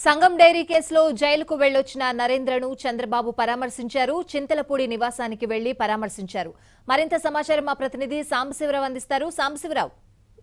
సంగం dairy కేసులో జైలుకు వెళ్లొచ్చిన నరేంద్రను చంద్రబాబు పరామర్శించారు చింతలపూడి నివాసానికి వెళ్లి పరామర్శించారు మరింత సమాచారం మా ప్రతినిధి సాంబశివరావు అందిస్తారు సాంబశివరావు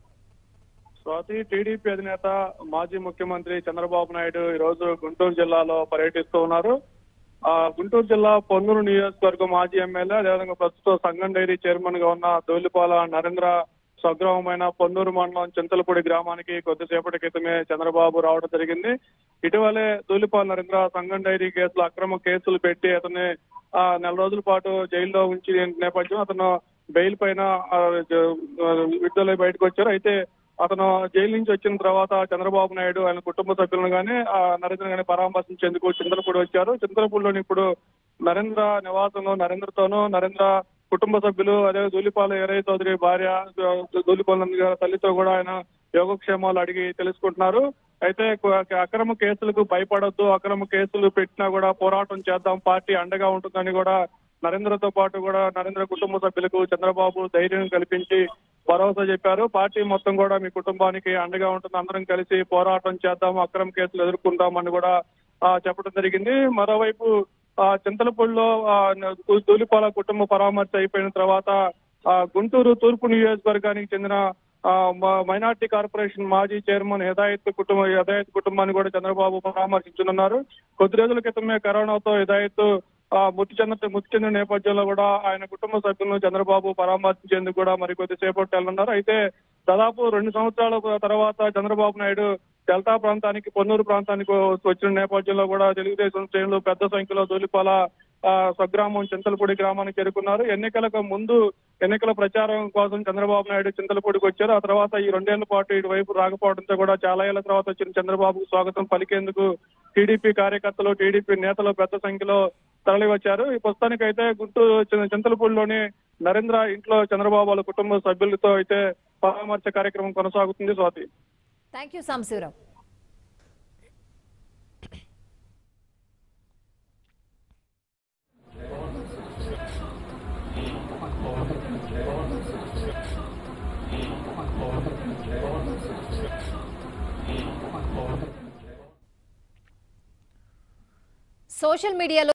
స్వాతి టీడీపీ అధినేత మాజీ ముఖ్యమంత్రి చంద్రబాబు నాయుడు ఈ రోజు గుంటూరు జిల్లాలో పర్యటిస్తూ ఉన్నారు ఆ గుంటూరు జిల్లా పొన్నూరు నియోజకవర్గం మాజీ ఎమ్మెల్యే అదేవిధంగా ప్రస్తుతం సంగం డైరీ చైర్మన్ గా ఉన్న దోలిపాల నరేంద్ర స్వగ్రామమైన పొన్నూరు మండలం చింతలపూడి గ్రామానికి కొద్దిసేపటి క్రితమే చంద్రబాబు రావడం జరిగింది ఇటీవలే దూలిపాల నరేంద్ర సంగం డైరీ కేసులో అక్రమ కేసులు పెట్టి అతన్ని ఆ నెల రోజుల పాటు జైల్లో ఉంచి నేపథ్యం అతను బెయిల్ పైన ఆ, జ- ఆ, విడుదలై బయటకు వచ్చారు అయితే అతను జైలు నుంచి వచ్చిన తర్వాత చంద్రబాబు నాయుడు ఆయన కుటుంబ సభ్యులను గానీ ఆ నరేంద్ర గాని పరామర్శించేందుకు చింతలపూడి వచ్చారు చింతలపూడిలోని ఇప్పుడు నరేంద్ర నివాసంలో నరేంద్రతోనూ నరేంద్ర కుటుంబ సభ్యులు అదే దూలిపాల ఎరయ్య చౌదరి భార్య దూలిపాల నంది గారి తల్లితో కూడా ఆయన యోగక్షేమాలు అడిగి తెలుసుకుంటున్నారు అయితే కు- అక్రమ కేసులకు భయపడొద్దు అక్రమ కేసులు పెట్టినా కూడా పోరాటం చేద్దాం పార్టీ అండగా ఉంటుందని కూడా నరేంద్రతో పాటు కూడా నరేంద్ర కుటుంబ సభ్యులకు చంద్రబాబు ధైర్యం కల్పించి భరోసా చెప్పారు పార్టీ మొత్తం కూడా మీ కుటుంబానికి అండగా ఉంటుంది అందరం కలిసి పోరాటం చేద్దాం అక్రమ కేసులు ఎదుర్కొంటామని కూడా ఆ, చెప్పడం జరిగింది మరోవైపు ఆ, చింతలపూడిలో ఆ, న- తూలిపాల కుటుంబ పరామర్శ అయిపోయిన తర్వాత ఆ, గుంటూరు తూర్పు నియోజకవర్గానికి చెందిన ఆ, మ- మైనార్టీ కార్పొరేషన్ మాజీ చైర్మన్ హెదాయత్ కుటుంబ హెదాయత్ కుటుంబాన్ని కూడా చంద్రబాబు పరామర్శించనున్నారు కొద్ది రోజుల క్రితమే కరోనాతో హెదాయత్ ఆ, మృతి చెందిన మృతి చెందిన నేపథ్యంలో కూడా ఆయన కుటుంబ సభ్యులను చంద్రబాబు పరామర్శించేందుకు కూడా మరి కొద్దిసేపటి వెళ్ళనున్నారు అయితే దాదాపు రెండు సంవత్సరాల తర్వాత చంద్రబాబు నాయుడు డెల్టా ప్రాంతానికి పొన్నూరు ప్రాంతానికి వచ్చిన నేపథ్యంలో కూడా తెలుగుదేశం శ్రేణులు పెద్ద సంఖ్యలో దొలిపాల ఆ, స్వగ్రామం చింతలపూడి గ్రామానికి చేరుకున్నారు ఎన్నికలకు ముందు ఎన్నికల ప్రచారం కోసం చంద్రబాబు నాయుడు చింతలపూడికి వచ్చారు ఆ తర్వాత ఈ రెండేళ్ల పాటు ఇటువైపు రాకపోవడంతో కూడా చాలా ఏళ్ల తర్వాత వచ్చిన చంద్రబాబు స్వాగతం పలికేందుకు టీడీపీ కార్యకర్తలు టీడీపీ నేతలు పెద్ద సంఖ్యలో తరలి వచ్చారు ఈ ప్రస్తుతానికైతే గుంటూరు చి- చింతలపూడిలోని నరేంద్ర ఇంట్లో చంద్రబాబు వాళ్ళ కుటుంబ సభ్యులతో అయితే పరామర్శ కార్యక్రమం కొనసాగుతుంది Swathi thank you Sambasivarao social మీడియాలో